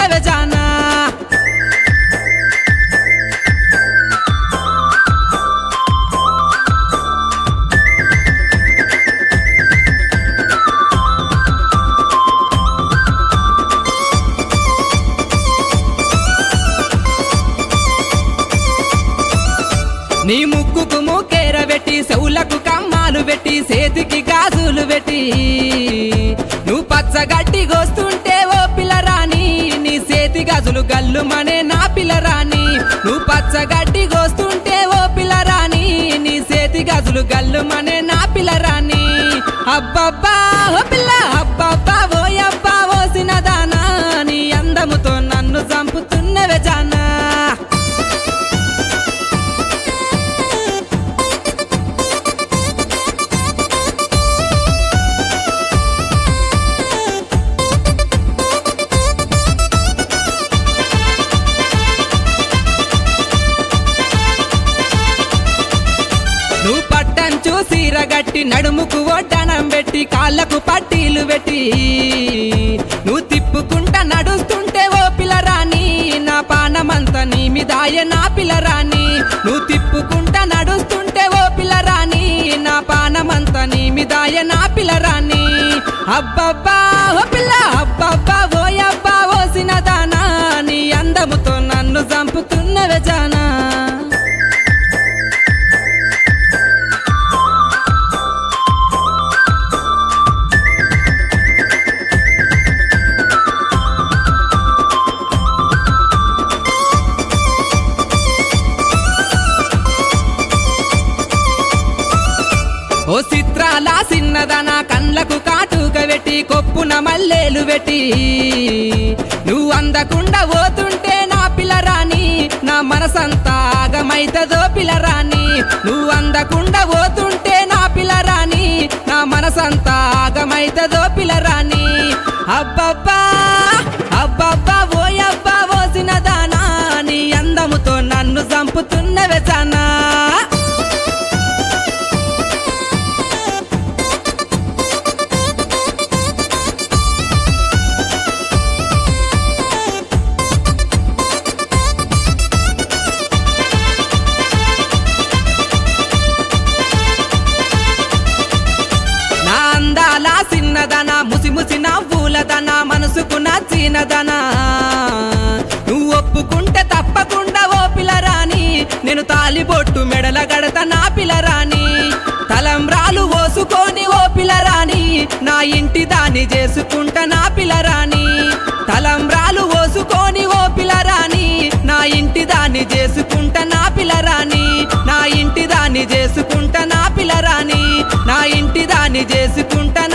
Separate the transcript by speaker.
Speaker 1: సంపుతున్నవే జానా నీ ముక్కుకు ముక్కేర పెట్టి చెవులకు కమ్మాలు పెట్టి చేతికి గాజులు పెట్టి నువ్వు పచ్చగడ్డి గోస్తుంటే ఓ పిల్లరాని నీ చేతి గాజులు గల్లుమనే నా పిల్లరాని నువ్వు పచ్చగడ్డి గోస్తుంటే ఓ పిల్లరాని నీ చేతి గాజులు గల్లుమనే నా పిల్లరాని అబ్బబ్బా ఓ పిల్ల అబ్బబ్బా ఓ అబ్బా ఓసిన దానా నీ అందముతో నన్ను చంపుతున్నవే జానా నువ్వు పట్టంచు సీరగట్టి నడుముకు ఒడ్డనం పెట్టి కాళ్ళకు పట్టీలు పెట్టి నువ్వు తిప్పుకుంటా నడుస్తుంటే ఓ పిల్లరాని నా పానమంతా నీ మీదాయ నా పిల్లరాని నువ్వు తిప్పుకుంటా నడుస్తుంటే ఓ పిల్లరాని నా పానమంతా నీ మీదాయ నా పిల్లరాని అబ్బబ్బా ఓ పిల్ల అబ్బబ్బా ఓ అబ్బా ఓసిన దానా నీ అందముతో నన్ను చంపుతున్నవే జానా ఓ చిత్రాల సిన్నదన కండ్లకు కాటుక పెట్టి కొప్పున మల్లెలు పెట్టి నువ్వు అందకుండా పోతుంటే నా పిల్లరాని నా మనసంతా ఆగమైతదో పిల్లరాని నువ్వు అందకుండా పోతుంటే నా పిల్లరాని నా మనసంతా ఆగమైతదో పిల్లరాని అబ్బబ్బా అబ్బబ్బా ఓయబ్బా ఓసిన దానా నీ అందముతో నన్ను చంపుతున్నవే జానా నా అందాల సిన్నదన ముసి ముసి నవ్వులదన మనసుకు నచ్చినదన నువ్వు ఒప్పుకుంటే తప్పకుండా ఓ పిల్లరాని నేను తాలిబొట్టు మెడల గడత నా పిల్లరాని తలంబ్రాలు ఓసుకొని ఓ పిల్లరాని నా ఇంటి దాన్ని చేసుకుంటా నా పిల్లరాని తలంబ్రాలు ఓసుకొని ఓ పిల్లరాని నా ఇంటి దాన్ని చేసుకుంటా నా పిల్లరాని నా ఇంటి దాన్ని చేసుకుంటా నా పిల్లరాని నా ఇంటి దాన్ని చేసుకుంటా